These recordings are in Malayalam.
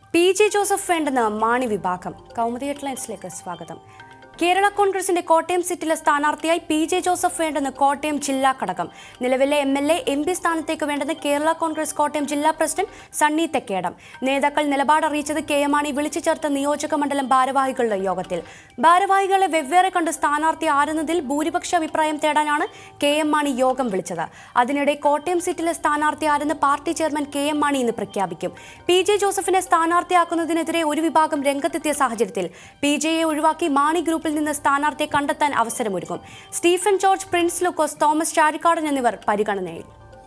പി ജെ ജോസഫ് വേണ്ടെന്ന് മാണി വിഭാഗം കൗമുദി ഹെഡ്ലൈൻസിലേക്ക് സ്വാഗതം കേരള കോൺഗ്രസിന്റെ കോട്ടയം സീറ്റിലെ സ്ഥാനാർത്ഥിയായി പി ജെ ജോസഫ് വേണ്ടെന്ന് കോട്ടയം ജില്ലാ ഘടകം നിലവിലെ M L A M P സ്ഥാനത്തേക്ക് വേണ്ടെന്ന് കേരള കോൺഗ്രസ് കോട്ടയം ജില്ലാ പ്രസിഡന്റ് സണ്ണി തെക്കേടം നേതാക്കൾ നിലപാട് അറിയിച്ചത് കെ എം മാണി വിളിച്ചു ചേർത്ത നിയോജക മണ്ഡലം ഭാരവാഹികളുടെ യോഗത്തിൽ ഭാരവാഹികളെ വെവ്വേറെ കണ്ട് സ്ഥാനാർത്ഥി ആരുന്നതിൽ ഭൂരിപക്ഷ അഭിപ്രായം തേടാനാണ് കെ എം മാണി യോഗം വിളിച്ചത് അതിനിടെ കോട്ടയം സീറ്റിലെ സ്ഥാനാർത്ഥി ആരെന്ന് party chairman K M Mani ഇന്ന് പ്രഖ്യാപിക്കും പി ജെ ജോസഫിനെ സ്ഥാനാർത്ഥിയാക്കുന്നതിനെതിരെ ഒരു വിഭാഗം രംഗത്തെത്തിയ സാഹചര്യത്തിൽ പി ജെയെ ഒഴിവാക്കി മാണി ഗ്രൂപ്പിൽ നിന്ന് സ്ഥാനാർത്ഥിയെ കണ്ടെത്താൻ അവസരമൊരുക്കും സ്റ്റീഫൻ ജോർജ് പ്രിൻസ് ലൂക്കോസ് തോമസ് ചാരിക്കാടൻ എന്നിവർ പരിഗണനയിൽ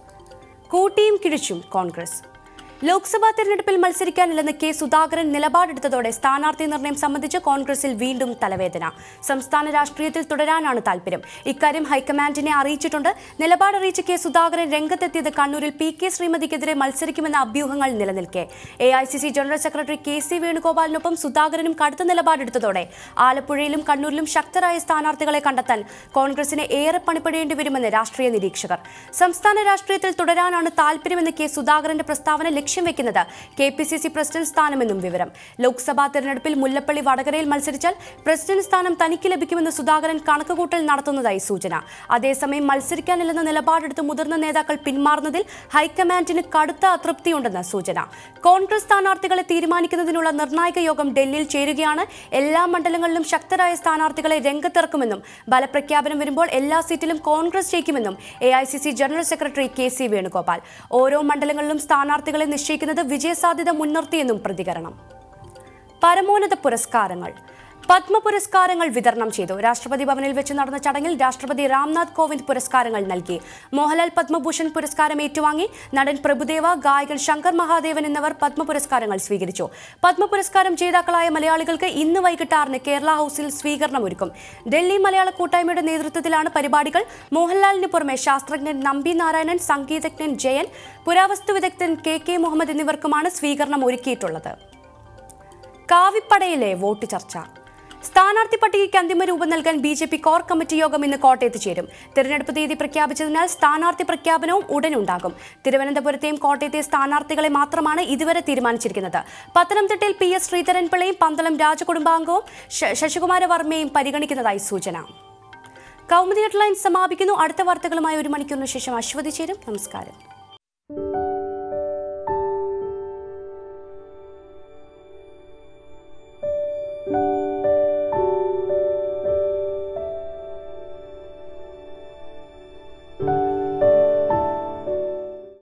കൂട്ടിയും കിഴിച്ചും കോൺഗ്രസ് ലോക്സഭാ തെരഞ്ഞെടുപ്പിൽ മത്സരിക്കാനില്ലെന്ന് കെ സുധാകരൻ നിലപാടെടുത്തതോടെ സ്ഥാനാർത്ഥി നിർണയം സംബന്ധിച്ച് കോൺഗ്രസിൽ വീണ്ടും തലവേദന സംസ്ഥാന രാഷ്ട്രീയത്തിൽ തുടരാനാണ് താൽപര്യം ഇക്കാര്യം ഹൈക്കമാൻഡിനെ അറിയിച്ചിട്ടുണ്ട് നിലപാടറിയിച്ച കെ സുധാകരൻ രംഗത്തെത്തിയത് കണ്ണൂരിൽ പി കെ ശ്രീമതിക്കെതിരെ മത്സരിക്കുമെന്ന അഭ്യൂഹങ്ങൾ നിലനിൽക്കെ A I C C general secretary K C വേണുഗോപാലിനൊപ്പം സുധാകരനും കടുത്ത നിലപാടെടുത്തതോടെ ആലപ്പുഴയിലും കണ്ണൂരിലും ശക്തരായ സ്ഥാനാർത്ഥികളെ കണ്ടെത്താൻ കോൺഗ്രസിന് ഏറെ പണിപ്പെടേണ്ടി വരുമെന്ന് രാഷ്ട്രീയ നിരീക്ഷകർ സംസ്ഥാന രാഷ്ട്രീയത്തിൽ തുടരാനാണ് താൽപര്യമെന്ന് കെ സുധാകരന്റെ പ്രസ്താവന ലക്ഷ്യം വെക്കുന്നത് K P C C president സ്ഥാനമെന്നും വിവരം ലോക്സഭാ തെരഞ്ഞെടുപ്പിൽ മുല്ലപ്പള്ളി വടകരയിൽ മത്സരിച്ചാൽ പ്രസിഡന്റ് സ്ഥാനം തനിക്ക് ലഭിക്കുമെന്ന് സുധാകരൻ കണക്കുകൂട്ടൽ നടത്തുന്നതായി സൂചന അതേസമയം മത്സരിക്കാനില്ലെന്ന നിലപാടെടുത്ത് മുതിർന്ന നേതാക്കൾ പിന്മാറുന്നതിൽ ഹൈക്കമാൻഡിന് കടുത്ത അതൃപ്തിയുണ്ടെന്ന് സൂചന കോൺഗ്രസ് സ്ഥാനാർത്ഥികളെ തീരുമാനിക്കുന്നതിനുള്ള നിർണായക യോഗം ഡൽഹിയിൽ ചേരുകയാണ് എല്ലാ മണ്ഡലങ്ങളിലും ശക്തരായ സ്ഥാനാർത്ഥികളെ രംഗത്തിറക്കുമെന്നും ഫലപ്രഖ്യാപനം വരുമ്പോൾ എല്ലാ സീറ്റിലും കോൺഗ്രസ് ജയിക്കുമെന്നും A I C C general secretary K C Venugopal ഓരോ മണ്ഡലങ്ങളിലും സ്ഥാനാർത്ഥികളെ നിശ്ചയിക്കുന്നത് വിജയസാധ്യത മുൻനിർത്തിയെന്നും പ്രതികരണം പരമോന്നത പുരസ്കാരങ്ങൾ പത്മ പുരസ്കാരങ്ങൾ വിതരണം ചെയ്തു രാഷ്ട്രപതി ഭവനിൽ വെച്ച് നടന്ന ചടങ്ങിൽ രാഷ്ട്രപതി രാംനാഥ് കോവിന്ദ് പുരസ്കാരങ്ങൾ നൽകി മോഹൻലാൽ പത്മഭൂഷൺ പുരസ്കാരം ഏറ്റുവാങ്ങി നടൻ പ്രഭുദേവ ഗായകൻ ശങ്കർ മഹാദേവൻ എന്നിവർ പത്മ പുരസ്കാരങ്ങൾ സ്വീകരിച്ചു പത്മ പുരസ്കാരം ജേതാക്കളായ മലയാളികൾക്ക് ഇന്ന് വൈകിട്ട് ആറിന് കേരള ഹൌസിൽ സ്വീകരണം ഒരുക്കും ഡൽഹി മലയാള കൂട്ടായ്മയുടെ നേതൃത്വത്തിലാണ് പരിപാടികൾ മോഹൻലാലിന് പുറമെ ശാസ്ത്രജ്ഞൻ നമ്പി നാരായണൻ സംഗീതജ്ഞൻ ജയൻ പുരാവസ്തു വിദഗ്ധൻ കെ കെ മുഹമ്മദ് എന്നിവർക്കുമാണ് സ്വീകരണം ഒരുക്കിയിട്ടുള്ളത് കാവിപ്പടയിലെ വോട്ട് ചർച്ച സ്ഥാനാർത്ഥി പട്ടികയ്ക്ക് അന്തിമ രൂപം നൽകാൻ B J P core committee യോഗം ഇന്ന് കോട്ടയത്ത് ചേരും തിരഞ്ഞെടുപ്പ് തീയതി പ്രഖ്യാപിച്ചതിനാൽ സ്ഥാനാർത്ഥി പ്രഖ്യാപനവും ഉടനുണ്ടാകും തിരുവനന്തപുരത്തെയും കോട്ടയത്തെ സ്ഥാനാർത്ഥികളെ മാത്രമാണ് ഇതുവരെ തീരുമാനിച്ചിരിക്കുന്നത് പത്തനംതിട്ടയിൽ പി എസ് ശ്രീധരൻപിള്ളയും പന്തളം രാജകുടുംബാംഗവും ശ- ശശികുമാര വർമ്മയും പരിഗണിക്കുന്നതായി സൂചന കൗമുദി ഹെഡ്ലൈൻസ് സമാപിക്കുന്നു അടുത്ത വാർത്തകളുമായി ഒരു മണിക്കൂറിന് ശേഷം അശ്വതി ചേരും നമസ്കാരം